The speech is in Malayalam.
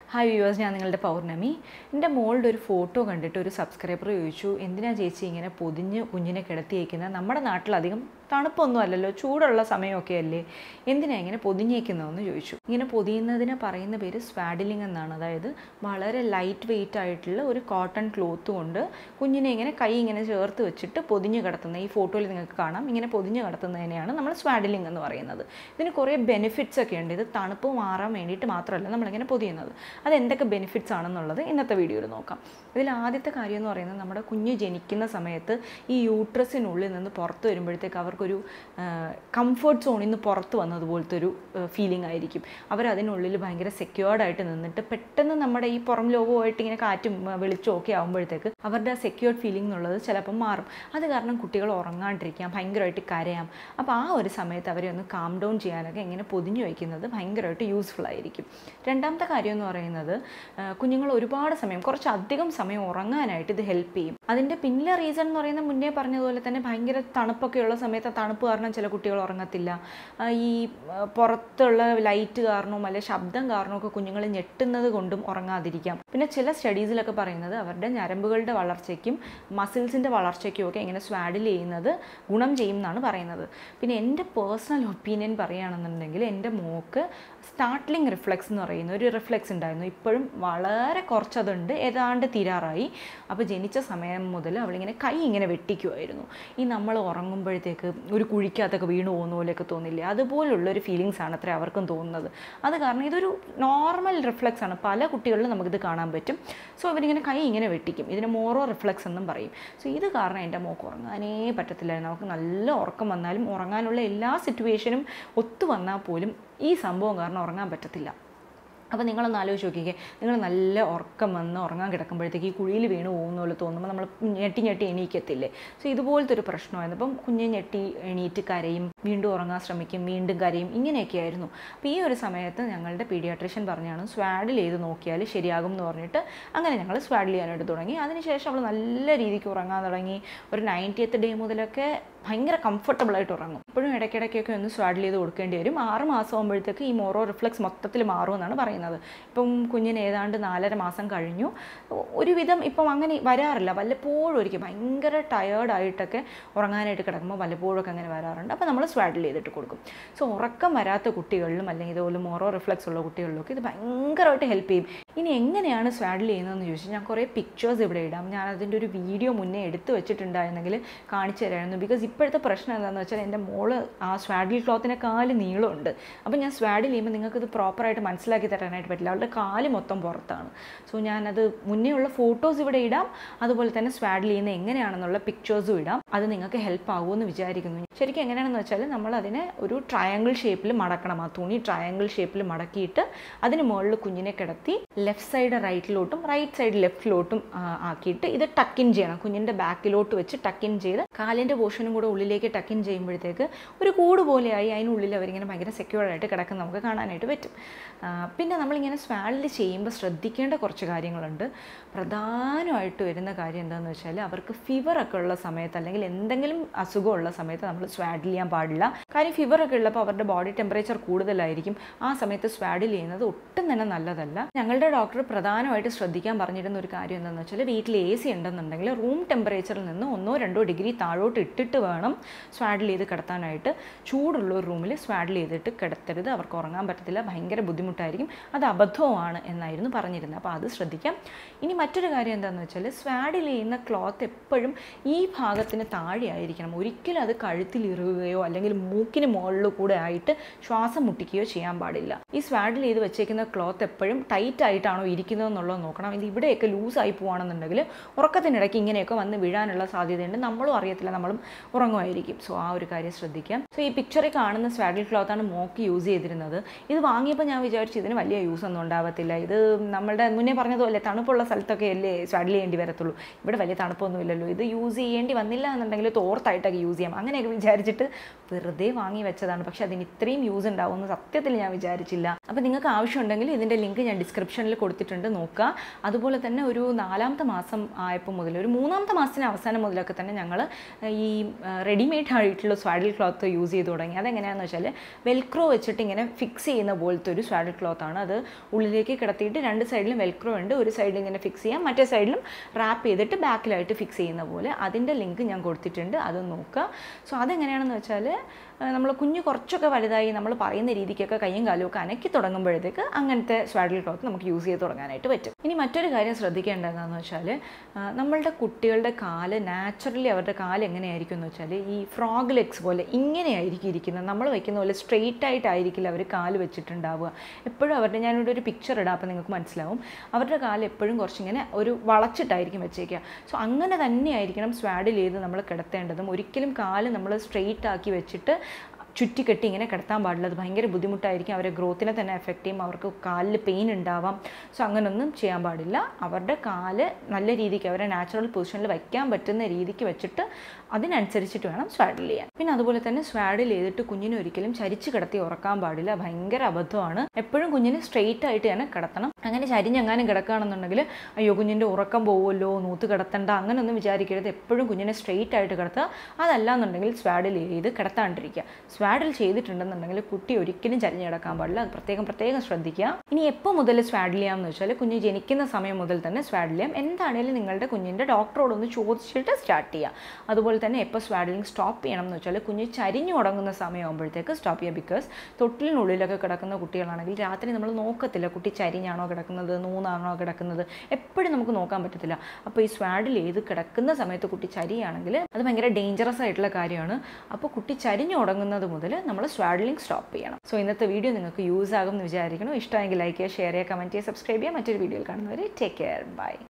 ഹായ് വ്യൂവേഴ്സ് ഞാൻ നിങ്ങളുടെ പൗർണമി എൻ്റെ മോളുടെ ഒരു ഫോട്ടോ കണ്ടിട്ട് ഒരു സബ്സ്ക്രൈബർ ചോദിച്ചു എന്തിനാ ചേച്ചി ഇങ്ങനെ പൊതിഞ്ഞ് കുഞ്ഞിനെ കിടത്തിയേക്കുന്നത് നമ്മുടെ നാട്ടിലധികം തണുപ്പൊന്നും അല്ലല്ലോ ചൂടുള്ള സമയമൊക്കെ അല്ലേ എന്തിനാ ഇങ്ങനെ പൊതിഞ്ഞേക്കുന്നതെന്ന് ചോദിച്ചു ഇങ്ങനെ പൊതിയുന്നതിന് പറയുന്ന പേര് സ്വാഡിലിംഗ് എന്നാണ് അതായത് വളരെ ലൈറ്റ് വെയിറ്റ് ആയിട്ടുള്ള ഒരു കോട്ടൺ ക്ലോത്ത് കൊണ്ട് കുഞ്ഞിനെ ഇങ്ങനെ കൈ ഇങ്ങനെ ചേർത്ത് വെച്ചിട്ട് പൊതിഞ്ഞ് കിടത്തുന്ന ഈ ഫോട്ടോയിൽ നിങ്ങൾക്ക് കാണാം ഇങ്ങനെ പൊതിഞ്ഞ് കിടത്തുന്നതിനെയാണ് നമ്മൾ സ്വാഡിലിംഗ് എന്ന് പറയുന്നത് ഇതിന് കുറേ ബെനിഫിറ്റ്സ് ഒക്കെ ഉണ്ട് ഇത് തണുപ്പ് മാറാൻ വേണ്ടിയിട്ട് മാത്രമല്ല നമ്മളിങ്ങനെ പൊതിയുന്നത് അത് എന്തൊക്കെ ബെനിഫിറ്റ്സ് ആണെന്നുള്ളത് ഇന്നത്തെ വീഡിയോയിൽ നോക്കാം ഇതിൽ ആദ്യത്തെ കാര്യം എന്ന് പറയുന്നത് നമ്മുടെ കുഞ്ഞ് ജനിക്കുന്ന സമയത്ത് ഈ യൂട്രസിനുള്ളിൽ നിന്ന് പുറത്ത് വരുമ്പോഴത്തേക്ക് അവർക്കൊരു കംഫർട്ട് സോണിൽ നിന്ന് പുറത്ത് വന്നതുപോലത്തെ ഒരു ഫീലിംഗ് ആയിരിക്കും അവരതിനുള്ളിൽ ഭയങ്കര സെക്യൂർഡ് ആയിട്ട് നിന്നിട്ട് പെട്ടെന്ന് നമ്മുടെ ഈ പുറം ലോകവുമായിട്ട് ഇങ്ങനെ കാറ്റും ആ, വെളിച്ചവും ഒക്കെ ആകുമ്പോഴത്തേക്ക് അവരുടെ ആ സെക്യൂർഡ് ഫീലിംഗ് എന്നുള്ളത് ചിലപ്പം മാറും അത് കാരണം കുട്ടികൾ ഉറങ്ങാണ്ടിരിക്കാം ഭയങ്കരമായിട്ട് കരയാം അപ്പോൾ ആ ഒരു സമയത്ത് അവരെ ഒന്ന് കാം ഡൗൺ ചെയ്യാനൊക്കെ ഇങ്ങനെ പൊതിഞ്ഞു വയ്ക്കുന്നത് ഭയങ്കരമായിട്ട് യൂസ്ഫുൾ ആയിരിക്കും രണ്ടാമത്തെ കാര്യം എന്ന് പറയുന്നത് ആ, കുഞ്ഞുങ്ങൾ ഒരുപാട് സമയം കുറച്ചധികം സമയം ഉറങ്ങാനായിട്ട് ഇത് ഹെൽപ്പ് ചെയ്യും അതിൻ്റെ പിന്നിലെ റീസൺ എന്ന് പറയുന്നത് മുന്നേ പറഞ്ഞതുപോലെ തന്നെ ഭയങ്കര തണുപ്പൊക്കെ ഉള്ള സമയത്ത് ആ തണുപ്പ് കാരണം ചില കുട്ടികൾ ഉറങ്ങത്തില്ല ആ, ഈ ആ, പുറത്തുള്ള ലൈറ്റ് കാരണവും അല്ലെ ശബ്ദം കാരണവും ഒക്കെ കുഞ്ഞുങ്ങൾ ഞെട്ടുന്നത് കൊണ്ടും ഉറങ്ങാതിരിക്കാം പിന്നെ ചില സ്റ്റഡീസിലൊക്കെ പറയുന്നത് അവരുടെ ഞരമ്പുകളുടെ വളർച്ചയ്ക്കും മസിൽസിൻ്റെ വളർച്ചയ്ക്കും ഒക്കെ ഇങ്ങനെ സ്വാഡിൽ ചെയ്യുന്നത് ഗുണം ചെയ്യും എന്നാണ് പറയുന്നത് പിന്നെ എൻ്റെ പേഴ്സണൽ ഒപ്പീനിയൻ പറയുകയാണെന്നുണ്ടെങ്കിൽ എൻ്റെ മോക്ക് സ്റ്റാർട്ട്ലിംഗ് റിഫ്ലെക്സ് എന്ന് പറയുന്ന ഒരു റിഫ്ലെക്സ് ഉണ്ടായിരുന്നു ഇപ്പോഴും വളരെ കുറച്ചതുണ്ട് ഏതാണ്ട് തീരാറായി അപ്പോൾ ജനിച്ച സമയം മുതൽ അവളിങ്ങനെ കൈ ഇങ്ങനെ വെട്ടിക്കുമായിരുന്നു ഈ നമ്മൾ ഉറങ്ങുമ്പോഴത്തേക്ക് ഒരു കുഴിക്കകത്തൊക്കെ വീണു പോകുന്ന പോലെയൊക്കെ തോന്നില്ലേ അതുപോലുള്ള ഒരു ഫീലിങ്സ് ആണ് അത്ര അവർക്കും തോന്നുന്നത് അത് കാരണം ഇതൊരു നോർമൽ റിഫ്ലെക്സ് ആണ് പല കുട്ടികളിലും നമുക്കിത് കാണാൻ പറ്റും സോ ഇവരിങ്ങനെ കൈ ഇങ്ങനെ വെട്ടിക്കും ഇതിന് മോറോ റിഫ്ലെക്സ് എന്നും പറയും സോ ഇത് കാരണം എൻ്റെ മോക്ക് ഉറങ്ങാനേ പറ്റത്തില്ലായിരുന്നു നമുക്ക് നല്ല ഉറക്കം വന്നാലും ഉറങ്ങാനുള്ള എല്ലാ സിറ്റുവേഷനും ഒത്തു വന്നാൽ പോലും ഈ സംഭവം കാരണം ഉറങ്ങാൻ പറ്റത്തില്ല അപ്പോൾ നിങ്ങളൊന്ന് ആലോചിച്ച് നോക്കിക്കേ നിങ്ങൾ നല്ല ഉറക്കം വന്ന് ഉറങ്ങാൻ കിടക്കുമ്പോഴത്തേക്ക് ഈ കുഴിയിൽ വീണ് പോകുന്ന പോലെ തോന്നുമ്പോൾ നമ്മൾ ഞെട്ടി ഞെട്ടി എണീക്കത്തില്ലേ സോ ഇതുപോലത്തെ ഒരു പ്രശ്നമായിരുന്നു അപ്പം കുഞ്ഞ് ഞെട്ടി എണീറ്റ് കരയും വീണ്ടും ഉറങ്ങാൻ ശ്രമിക്കും വീണ്ടും കരയും ഇങ്ങനെയൊക്കെ ആയിരുന്നു അപ്പോൾ ഈ ഒരു സമയത്ത് ഞങ്ങളുടെ പീഡിയാട്രിഷ്യൻ പറഞ്ഞാണ് സ്വാഡിൽ ചെയ്ത് നോക്കിയാൽ ശരിയാകും എന്ന് പറഞ്ഞിട്ട് അങ്ങനെ ഞങ്ങൾ സ്വാഡിൽ ചെയ്യാനായിട്ട് തുടങ്ങി അതിനുശേഷം അവൾ നല്ല രീതിക്ക് ഉറങ്ങാൻ തുടങ്ങി ഒരു നയൻറ്റിയത്ത് ഡേ മുതലൊക്കെ ഭയങ്കര കംഫർട്ടബിൾ ആയിട്ട് ഉറങ്ങും ഇപ്പോഴും ഇടയ്ക്കിടയ്ക്കൊക്കെ ഒന്ന് സ്വാഡിൽ ചെയ്ത് കൊടുക്കേണ്ടി വരും ആറ് മാസം ആകുമ്പോഴത്തേക്ക് ഈ മോറോ റിഫ്ലെക്സ് മൊത്തത്തിൽ മാറുമെന്നാണ് പറയുന്നത് ഇപ്പം കുഞ്ഞിന് ഏതാണ്ട് നാലര മാസം കഴിഞ്ഞു ഒരുവിധം ഇപ്പം അങ്ങനെ വരാറില്ല വല്ലപ്പോഴും ഒരിക്കൽ ഭയങ്കര ടയേർഡായിട്ടൊക്കെ ഉറങ്ങാനായിട്ട് കിടക്കുമ്പോൾ വല്ലപ്പോഴൊക്കെ അങ്ങനെ വരാറുണ്ട് അപ്പോൾ നമ്മൾ സ്വാഡിൽ ചെയ്തിട്ട് കൊടുക്കും സോ ഉറക്കം വരാത്ത കുട്ടികളിലും അല്ലെങ്കിൽ ഇതുപോലെ മോറോ റിഫ്ലെക്സ് ഉള്ള കുട്ടികളിലൊക്കെ ഇത് ഭയങ്കരമായിട്ട് ഹെൽപ്പ് ചെയ്യും ഇനി എങ്ങനെയാണ് സ്വാഡിൽ ചെയ്യുന്നതെന്ന് ചോദിച്ചാൽ ഞാൻ കുറേ പിക്ചേഴ്സ് ഇവിടെ ഇടാം ഞാൻ അതിൻ്റെ ഒരു വീഡിയോ മുന്നേ എടുത്ത് വെച്ചിട്ടുണ്ടായിരുന്നെങ്കിൽ കാണിച്ചു തരായിരുന്നു ബിക്കോസ് ഇപ്പോഴത്തെ പ്രശ്നം എന്താണെന്ന് വെച്ചാൽ എൻ്റെ മോള് ആ സ്വാഡിൽ ക്ലോത്തിനെക്കാൾ നീളമുണ്ട് അപ്പോൾ ഞാൻ സ്വാഡിൽ ചെയ്യുമ്പോൾ നിങ്ങൾക്ക് ഇത് പ്രോപ്പറായിട്ട് മനസ്സിലാക്കി തരാനായിട്ട് പറ്റില്ല അവളുടെ കാല് മൊത്തം പുറത്താണ് സോ ഞാനത് മുന്നേ ഉള്ള ഫോട്ടോസ് ഇവിടെ ഇടാം അതുപോലെ തന്നെ സ്വാഡിൽ ചെയ്യുന്ന എങ്ങനെയാണെന്നുള്ള പിക്ചേഴ്സും ഇടാം അത് നിങ്ങൾക്ക് ഹെൽപ്പ് ആകുമെന്ന് വിചാരിക്കുന്നു ശരിക്കും എങ്ങനെയാണെന്ന് വെച്ചാൽ നമ്മൾ അതിനെ ഒരു ട്രയാങ്കിൾ ഷേപ്പിൽ മടക്കണം ആ തുണി ട്രയാങ്കിൾ ഷേപ്പിൽ മടക്കിയിട്ട് അതിന് മുകളിൽ കുഞ്ഞിനെ കിടത്തി ലെഫ്റ്റ് സൈഡ് റൈറ്റിലോട്ടും റൈറ്റ് സൈഡ് ലെഫ്റ്റിലോട്ടും ആക്കിയിട്ട് ഇത് ടക്കിൻ ചെയ്യണം കുഞ്ഞിൻ്റെ ബാക്കിലോട്ട് വെച്ച് ടക്കിൻ ചെയ്ത് കാലിൻ്റെ പോർഷനും കൂടെ ഉള്ളിലേക്ക് ടക്കിൻ ചെയ്യുമ്പോഴത്തേക്ക് ഒരു കൂട് പോലെയായി അതിനുള്ളിൽ അവരിങ്ങനെ ഭയങ്കര സെക്യൂർ ആയിട്ട് കിടക്കുന്ന നമുക്ക് കാണാനായിട്ട് പറ്റും ആ, പിന്നെ നമ്മളിങ്ങനെ സ്വാഡിൽ ചെയ്യുമ്പോൾ ശ്രദ്ധിക്കേണ്ട കുറച്ച് കാര്യങ്ങളുണ്ട് പ്രധാനമായിട്ട് വരുന്ന കാര്യം എന്താണെന്ന് വെച്ചാൽ അവർക്ക് ഫീവറൊക്കെ ഉള്ള സമയത്ത് അല്ലെങ്കിൽ എന്തെങ്കിലും അസുഖമുള്ള സമയത്ത് നമ്മൾ സ്വാഡിൽ ചെയ്യാൻ പാടില്ല കാര്യം ഫീവറൊക്കെ ഉള്ളപ്പോൾ അവരുടെ ബോഡി ടെമ്പറേച്ചർ കൂടുതലായിരിക്കും ആ സമയത്ത് സ്വാഡിൽ ചെയ്യുന്നത് ഒട്ടും തന്നെ നല്ലതല്ല ഞങ്ങളുടെ ഡോക്ടർ പ്രധാനമായിട്ട് ശ്രദ്ധിക്കാൻ പറഞ്ഞിരുന്ന ഒരു കാര്യം എന്താണെന്ന് വെച്ചാൽ വീട്ടിൽ എ സി ഉണ്ടെന്നുണ്ടെങ്കിൽ റൂം ടെമ്പറേച്ചറിൽ നിന്ന് ഒന്നോ രണ്ടോ ഡിഗ്രി താഴോട്ട് ഇട്ടിട്ട് വേണം സ്വാഡിൽ ചെയ്ത് കിടത്താനായിട്ട് ചൂടുള്ള ഒരു റൂമിൽ സ്വാഡിൽ ചെയ്തിട്ട് കിടത്തരുത് അവർക്ക് ഉറങ്ങാൻ പറ്റത്തില്ല ഭയങ്കര ബുദ്ധിമുട്ടായിരിക്കും അത് അബദ്ധവുമാണ് എന്നായിരുന്നു പറഞ്ഞിരുന്നത് അപ്പോൾ അത് ശ്രദ്ധിക്കാം ഇനി മറ്റൊരു കാര്യം എന്താണെന്ന് വെച്ചാൽ സ്വാഡിൽ ചെയ്യുന്ന ക്ലോത്ത് എപ്പോഴും ഈ ഭാഗത്തിന് താഴെ ആയിരിക്കണം ഒരിക്കലും അത് കഴുത്തിൽ ഇറുകയോ അല്ലെങ്കിൽ മൂക്കിന് മുകളിൽ കൂടെ ആയിട്ട് ശ്വാസം മുട്ടിക്കുകയോ ചെയ്യാൻ പാടില്ല ഈ സ്വാഡിൽ ചെയ്ത് വെച്ചേക്കുന്ന ക്ലോത്ത് എപ്പോഴും ടൈറ്റ് ആയിട്ടാണോ ഇരിക്കുന്നത് എന്നുള്ളത് നോക്കണം ഇത് ഇവിടെയൊക്കെ ലൂസായി പോവാണെന്നുണ്ടെങ്കിൽ ഉറക്കത്തിനിടയ്ക്ക് ഇങ്ങനെയൊക്കെ വന്ന് വീഴാനുള്ള സാധ്യതയുണ്ട് നമ്മളും അറിയത്തില്ല നമ്മളും ഉറങ്ങുമായിരിക്കും സോ ആ ഒരു കാര്യം ശ്രദ്ധിക്കാം സോ ഈ പിക്ചറിൽ കാണുന്ന സ്വാഡിൽ ക്ലോത്താണ് മോക്ക് യൂസ് ചെയ്തിരുന്നത് ഇത് വാങ്ങിയപ്പോൾ ഞാൻ വിചാരിച്ചു ഇതിന് വലിയ യൂസ് ഒന്നും ഉണ്ടാവത്തില്ല ഇത് നമ്മളുടെ മുന്നേ പറഞ്ഞതുപോലെ തണുപ്പുള്ള സ്ഥലത്തൊക്കെ അല്ലേ സ്വാഡിൽ ചെയ്യേണ്ടി വരത്തുള്ളൂ ഇവിടെ വലിയ തണുപ്പൊന്നും ഇല്ലല്ലോ ഇത് യൂസ് ചെയ്യേണ്ടി വന്നില്ല എന്നുണ്ടെങ്കിൽ തോർത്തായിട്ടൊക്കെ യൂസ് ചെയ്യാം അങ്ങനെയൊക്കെ വിചാരിച്ചിട്ട് വെറുതെ വാങ്ങി വെച്ചതാണ് പക്ഷെ അതിന് ഇത്രയും യൂസ് ഉണ്ടാവുമെന്ന് സത്യത്തിൽ ഞാൻ വിചാരിച്ചില്ല അപ്പോൾ നിങ്ങൾക്ക് ആവശ്യമുണ്ടെങ്കിൽ ഇതിൻ്റെ ലിങ്ക് ഞാൻ ഡിസ്ക്രിപ്ഷനിൽ കൊടുത്തിട്ടുണ്ട് നോക്കുക അതുപോലെ തന്നെ ഒരു നാലാമത്തെ മാസം ആയപ്പോൾ മുതൽ ഒരു മൂന്നാമത്തെ മാസത്തിന് അവസാനം മുതലൊക്കെ തന്നെ ഞങ്ങൾ ഈ റെഡിമെയ്ഡ് ആയിട്ടുള്ള സ്വാഡിൽ ക്ലോത്ത് യൂസ് ചെയ്ത് തുടങ്ങി അതെങ്ങനെയാണെന്ന് വെച്ചാൽ വെൽക്രോ വെച്ചിട്ട് ഇങ്ങനെ ഫിക്സ് ചെയ്യുന്ന പോലത്തെ ഒരു സ്വാഡിൽ ക്ലോത്ത് ആണ് അത് ഉള്ളിലേക്ക് കിടത്തിയിട്ട് രണ്ട് സൈഡിലും വെൽക്രോ ഉണ്ട് ഒരു സൈഡിൽ ഇങ്ങനെ ഫിക്സ് ചെയ്യാം മറ്റേ സൈഡിലും റാപ്പ് ചെയ്തിട്ട് ബാക്കിലായിട്ട് ഫിക്സ് ചെയ്യുന്ന പോലെ അതിൻ്റെ ലിങ്ക് ഞാൻ കൊടുത്തിട്ടുണ്ട് അത് നോക്കുക സോ അതെങ്ങനെയാണെന്ന് വെച്ചാൽ നമ്മൾ കുഞ്ഞ് കുറച്ചൊക്കെ വലുതായി നമ്മൾ പറയുന്ന രീതിക്കൊക്കെ കയ്യും കാലും ഒക്കെ അനക്കി തുടങ്ങുമ്പോഴത്തേക്ക് അങ്ങനത്തെ സ്വാഡിൽ ക്ലോത്ത് നമുക്ക് യൂസ് ചെയ്ത് തുടങ്ങാനായിട്ട് പറ്റും ഇനി മറ്റൊരു കാര്യം ശ്രദ്ധിക്കേണ്ടത് എന്താണെന്ന് വെച്ചാൽ നമ്മളുടെ കുട്ടികളുടെ കാല് നാച്ചുറലി അവരുടെ കാല് എങ്ങനെയായിരിക്കും എന്ന് വെച്ചാൽ ഈ ഫ്രോഗ് ലെഗ്സ് പോലെ ഇങ്ങനെയായിരിക്കും ഇരിക്കുന്നത് നമ്മൾ വെക്കുന്ന പോലെ സ്ട്രെയിറ്റ് ആയിട്ടായിരിക്കില്ല അവർ കാല് വെച്ചിട്ടുണ്ടാവുക എപ്പോഴും അവരുടെ ഞാനിവിടെ ഒരു പിക്ചർ ഇടാം അപ്പോൾ നിങ്ങൾക്ക് മനസ്സിലാവും അവരുടെ കാല് എപ്പോഴും കുറച്ചിങ്ങനെ ഒരു വളച്ചിട്ടായിരിക്കും വെച്ചേക്കുക സോ അങ്ങനെ തന്നെയായിരിക്കണം സ്വാഡിൽ ചെയ്ത് നമ്മൾ കിടത്തേണ്ടതും ഒരിക്കലും കാല് നമ്മൾ സ്ട്രെയിറ്റ് ആക്കി വെച്ചിട്ട് ചുറ്റിക്കെട്ടി ഇങ്ങനെ കിടത്താൻ പാടില്ല അത് ഭയങ്കര ബുദ്ധിമുട്ടായിരിക്കും അവരെ ഗ്രോത്തിനെ തന്നെ എഫക്റ്റ് ചെയ്യും അവർക്ക് കാലിൽ പെയിൻ ഉണ്ടാവാം സോ അങ്ങനൊന്നും ചെയ്യാൻ പാടില്ല അവരുടെ കാല് നല്ല രീതിക്ക് അവരെ നാച്ചുറൽ പൊസിഷനിൽ വയ്ക്കാൻ പറ്റുന്ന രീതിക്ക് വെച്ചിട്ട് അതിനനുസരിച്ചിട്ട് വേണം സ്വാഡിൽ ചെയ്യാൻ പിന്നെ അതുപോലെ തന്നെ സ്വാഡിൽ ചെയ്തിട്ട് കുഞ്ഞിനെ ഒരിക്കലും ചരിച്ച് കിടത്തി ഉറക്കാൻ പാടില്ല ഭയങ്കര അബദ്ധമാണ് എപ്പോഴും കുഞ്ഞിനെ സ്ട്രെയിറ്റ് ആയിട്ട് തന്നെ കിടത്തണം അങ്ങനെ ചരിഞ്ഞെങ്ങാനും കിടക്കുകയാണെന്നുണ്ടെങ്കിൽ അയ്യോ കുഞ്ഞിൻ്റെ ഉറക്കം പോവുമല്ലോ നൂത്ത് കിടത്തണ്ട അങ്ങനെയൊന്നും വിചാരിക്കരുത് എപ്പോഴും കുഞ്ഞിനെ സ്ട്രെയിറ്റ് ആയിട്ട് കിടത്തുക അതല്ല എന്നുണ്ടെങ്കിൽ സ്വാഡിൽ ചെയ്ത് കിടത്താണ്ടിരിക്കുക സ്വാഡിൽ ചെയ്തിട്ടുണ്ടെന്നുണ്ടെങ്കിൽ കുട്ടി ഒരിക്കലും ചരിഞ്ഞ് കിടക്കാൻ പാടില്ല അത് പ്രത്യേകം പ്രത്യേകം ശ്രദ്ധിക്കുക ഇനി എപ്പോൾ മുതൽ സ്വാഡിൽ ചെയ്യാമെന്ന് വെച്ചാൽ കുഞ്ഞ് ജനിക്കുന്ന സമയം മുതൽ തന്നെ സ്വാഡിൽ ചെയ്യാം എന്താണേലും നിങ്ങളുടെ കുഞ്ഞിൻ്റെ ഡോക്ടറോടൊന്ന് ചോദിച്ചിട്ട് സ്റ്റാർട്ട് ചെയ്യുക അതുപോലെ തന്നെ എപ്പോൾ സ്വാഡിലിംഗ് സ്റ്റോപ്പ് ചെയ്യണം എന്ന് വെച്ചാൽ കുഞ്ഞ് ചരിഞ്ഞു തുടങ്ങുന്ന സമയമാകുമ്പോഴത്തേക്ക് സ്റ്റോപ്പ് ചെയ്യുക ബിക്കോസ് തൊട്ടിലിനുള്ളിലൊക്കെ കിടക്കുന്ന കുട്ടികളാണെങ്കിൽ രാത്രി നമ്മൾ നോക്കത്തില്ല കുട്ടി ചരിഞ്ഞാണോ കിടക്കുന്നത് നൂന്നാണോ കിടക്കുന്നത് എപ്പോഴും നമുക്ക് നോക്കാൻ പറ്റത്തില്ല അപ്പോൾ ഈ സ്വാഡിൽ ചെയ്ത് കിടക്കുന്ന സമയത്ത് കുട്ടി ചരിയാണെങ്കിൽ അത് ഭയങ്കര ഡേഞ്ചറസ് ആയിട്ടുള്ള കാര്യമാണ് അപ്പോൾ കുട്ടി ചരിഞ്ഞു തുടങ്ങുന്നത് മുതൽ നമ്മൾ സ്വാഡ്ലിംഗ് സ്റ്റോപ്പ് ചെയ്യണം സോ ഇന്നത്തെ വീഡിയോ നിങ്ങൾക്ക് യൂസ് ആകും എന്ന് വിചാരിക്കണം ഇഷ്ടമെങ്കിൽ ലൈക്ക് ചെയ്യുക ഷെയർ ചെയ്യുക കമൻറ്റ് ചെയ്യുക സബ്സ്ക്രൈബ് ചെയ്യുക മറ്റൊരു വീഡിയോയിൽ കാണുന്നവരെ ടേക്ക് കെയർ ബൈ